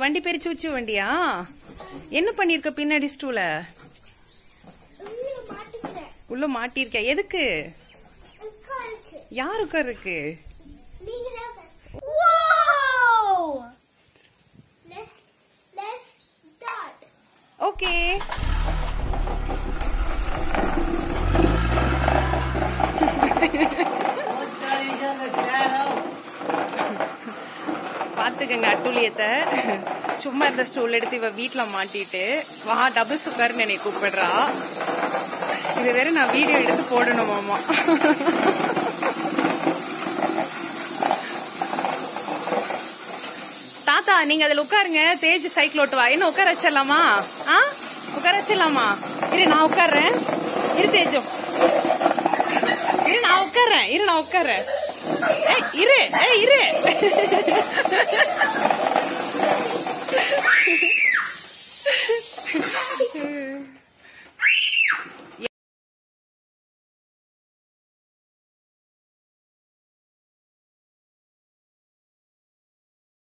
வண்டி பேரு சூச்சு வண்டியா என்ன பண்ணிருக்க பின்னாடி ஸ்டூல உள்ள மாட்டிக்கிறேன் உள்ள மாட்டிருக்க எதுக்கு உட்காருக்கு யாருக்கு இருக்கு நீங்க தான் wow let's let's start okay பாத்துக்கங்க அட்டூழியத்தை சும்மா இருந்த ஸ்டூல் எடுத்து இவ வீட்ல மாட்டிட்டு வா டபுள் சுகர்னு என்னை கூப்பிடுறா இது வேற நான் வீடியோ எடுத்து போடணுமாமா தாத்தா நீங்க அதுல உட்காருங்க தேஜ் சைக்கிள் ஓட்டுவா என்ன உட்கார வச்சிடலாமா ஆ உட்கார வச்சிடலாமா இரு நான் உட்கார்றேன் இரு தேஜம் இரு நான் உட்கார்றேன் இரு நான் உட்கார்றேன் ஏய் இரு ஏய் இரு